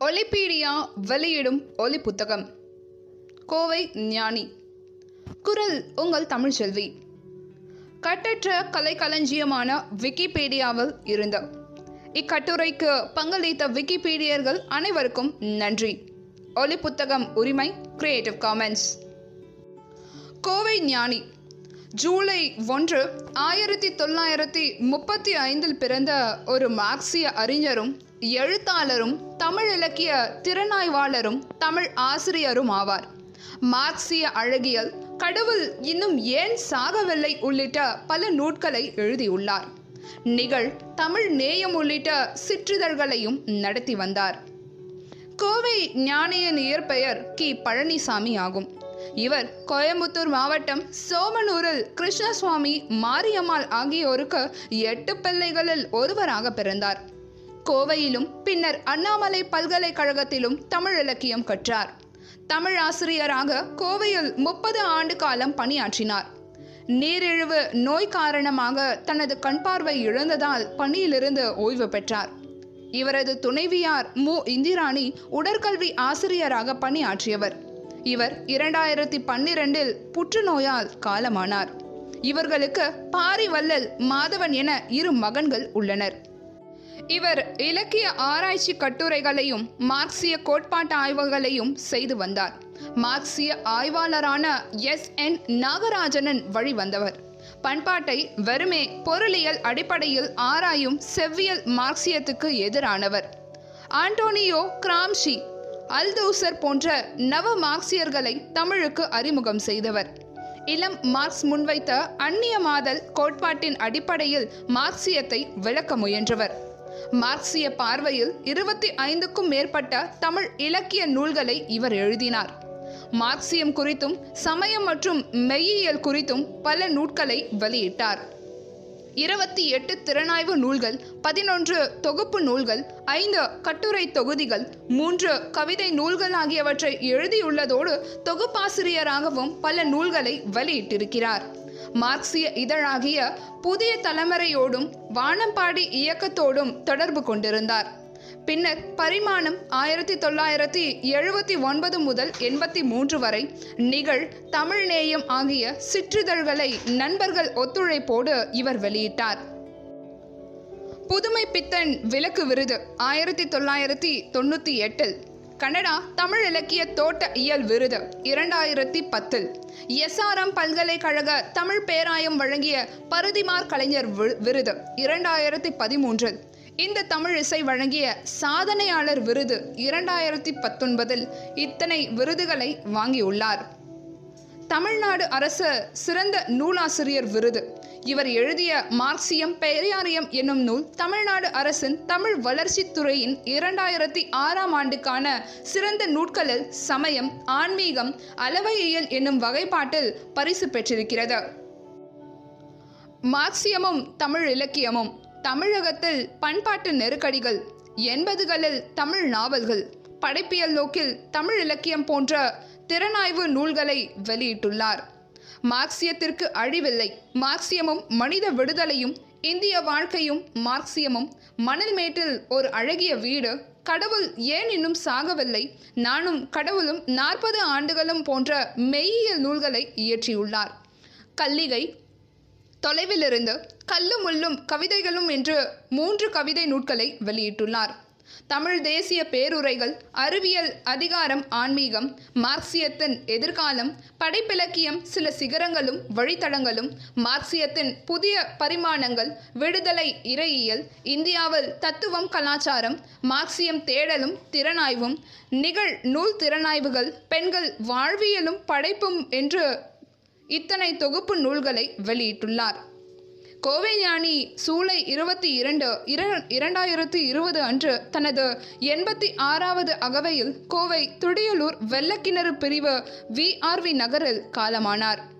ஒலிபீடியா வெளியிடும் ஒலி புத்தகம் கோவை ஞானி குரல் உங்கள் தமிழ்ச்செல்வி கட்டற்ற கலைக்களஞ்சியமான விக்கிபீடியாவில் இருந்த இக்கட்டுரைக்கு பங்களித்த விக்கிபீடியர்கள் அனைவருக்கும் நன்றி ஒலி புத்தகம் உரிமை கிரியேட்டிவ் காமன்ஸ் கோவை ஞானி ஜூலை ஒன்று ஆயிரத்தி தொள்ளாயிரத்தி முப்பத்தி ஐந்தில் பிறந்த ஒரு மார்க்சிய அறிஞரும் எழுத்தாளரும் தமிழ் இலக்கிய திறனாய்வாளரும் தமிழ் ஆசிரியரும் ஆவார் மார்க்சிய அழகியல் கடவுள் இன்னும் ஏன் சாகவில்லை உள்ளிட்ட பல நூட்களை எழுதியுள்ளார் நிகழ் தமிழ் நேயம் உள்ளிட்ட சிற்றிதழ்களையும் நடத்தி வந்தார் கோவை ஞானியின் இயற்பெயர் கி பழனிசாமி ஆகும் இவர் கோயம்புத்தூர் மாவட்டம் சோமனூரில் கிருஷ்ணசுவாமி மாரியம்மாள் ஆகியோருக்கு எட்டு பிள்ளைகளில் ஒருவராக பிறந்தார் கோவையிலும் பின்னர் அண்ணாமலை பல்கலைக்கழகத்திலும் தமிழ் இலக்கியம் கற்றார் தமிழ் ஆசிரியராக கோவையில் முப்பது ஆண்டு காலம் பணியாற்றினார் நீரிழிவு நோய் காரணமாக தனது கண்பார்வை இழந்ததால் பணியிலிருந்து ஓய்வு பெற்றார் இவரது துணைவியார் மு இந்திராணி உடற்கல்வி ஆசிரியராக பணியாற்றியவர் இவர் இரண்டாயிரத்தி பன்னிரெண்டில் புற்றுநோயால் காலமானார் இவர்களுக்கு பாரிவல்லல் மாதவன் என இரு மகன்கள் உள்ளனர் இவர் இலக்கிய ஆராய்ச்சி கட்டுரைகளையும் மார்க்சிய கோட்பாட்டு ஆய்வுகளையும் செய்து வந்தார் மார்க்சிய ஆய்வாளரான எஸ் என் நாகராஜனன் வழி வந்தவர் பண்பாட்டை வெறுமே பொருளியல் அடிப்படையில் ஆராயும் செவ்வியல் மார்க்சியத்துக்கு எதிரானவர் ஆண்டோனியோ கிராம்ஷி அல்தூசர் போன்ற நவ மார்க்சியர்களை தமிழுக்கு அறிமுகம் செய்தவர் இளம் மார்க்ஸ் முன்வைத்த அந்நியமாதல் கோட்பாட்டின் அடிப்படையில் மார்க்சியத்தை விளக்க முயன்றவர் மார்க்சிய பார்வையில் இருபத்தி ஐந்துக்கும் மேற்பட்ட தமிழ் இலக்கிய நூல்களை இவர் எழுதினார் மார்க்சியம் குறித்தும் சமயம் மற்றும் மெய்யியல் குறித்தும் பல நூட்களை வெளியிட்டார் இருபத்தி எட்டு திறனாய்வு நூல்கள் பதினொன்று தொகுப்பு நூல்கள் ஐந்து கட்டுரை தொகுதிகள் மூன்று கவிதை நூல்கள் ஆகியவற்றை எழுதியுள்ளதோடு தொகுப்பாசிரியராகவும் பல நூல்களை வெளியிட்டிருக்கிறார் மார்க்சிய இதழாகிய புதிய தலைமுறையோடும் வானம்பாடி இயக்கத்தோடும் தொடர்பு கொண்டிருந்தார் பின்னர் பரிமாணம் ஆயிரத்தி தொள்ளாயிரத்தி எழுபத்தி ஒன்பது முதல் எண்பத்தி மூன்று வரை நிகழ் தமிழ் நேயம் ஆகிய சிற்றிதழ்களை நண்பர்கள் ஒத்துழைப்போடு இவர் வெளியிட்டார் புதுமை பித்தன் விளக்கு விருது ஆயிரத்தி தொள்ளாயிரத்தி தொண்ணூற்றி எட்டில் கனடா தமிழ் இலக்கிய தோட்ட இயல் விருது இரண்டாயிரத்தி பத்தில் எஸ்ஆர்எம் பல்கலைக்கழக தமிழ் பேராயம் வழங்கிய பருதிமார் கலைஞர் விருது இரண்டாயிரத்தி பதிமூன்றில் இந்த தமிழ் இசை வழங்கிய சாதனையாளர் விருது இரண்டாயிரத்தி பத்தொன்பதில் இத்தனை விருதுகளை வாங்கியுள்ளார் தமிழ்நாடு அரசு சிறந்த நூலாசிரியர் விருது இவர் எழுதிய மார்க்சியம் பெரியாரியம் என்னும் நூல் தமிழ்நாடு அரசின் தமிழ் வளர்ச்சித் துறையின் இரண்டாயிரத்தி ஆறாம் ஆண்டுக்கான சிறந்த நூட்களில் சமயம் ஆன்மீகம் அளவையியல் என்னும் வகைப்பாட்டில் பரிசு பெற்றிருக்கிறது மார்க்சியமும் தமிழ் இலக்கியமும் தமிழகத்தில் பண்பாட்டு நெருக்கடிகள் எண்பதுகளில் தமிழ் நாவல்கள் படைப்பியல் நோக்கில் தமிழ் இலக்கியம் போன்ற திறனாய்வு நூல்களை வெளியிட்டுள்ளார் மார்க்சியத்திற்கு அழிவில்லை மார்க்சியமும் மனித விடுதலையும் இந்திய வாழ்க்கையும் மார்க்சியமும் மணல் மேட்டில் ஒரு அழகிய வீடு கடவுள் ஏன் இன்னும் சாகவில்லை நானும் கடவுளும் நாற்பது ஆண்டுகளும் போன்ற மெய்யியல் நூல்களை இயற்றியுள்ளார் கல்லிகை தொலைவிலிருந்து கல்லும் முள்ளும் கவிதைகளும் என்று மூன்று கவிதை நூட்களை வெளியிட்டுள்ளார் தமிழ் தேசிய பேருரைகள் அறிவியல் அதிகாரம் ஆன்மீகம் மார்க்சியத்தின் எதிர்காலம் படைப்பிலக்கியம் சில சிகரங்களும் வழித்தடங்களும் மார்க்சியத்தின் புதிய பரிமாணங்கள் விடுதலை இறையியல் இந்தியாவில் தத்துவம் கலாச்சாரம் மார்க்சியம் தேடலும் திறனாய்வும் நிகழ் நூல் திறனாய்வுகள் பெண்கள் வாழ்வியலும் படைப்பும் என்று இத்தனை தொகுப்பு நூல்களை வெளியிட்டுள்ளார் கோவை ஞானி சூலை இருபத்தி இரண்டு இரண்டாயிரத்தி இருபது அன்று தனது எண்பத்தி ஆறாவது அகவையில் கோவை துடியலூர் வெள்ளக்கிணறு பிரிவு விஆர்வி நகரில் காலமானார்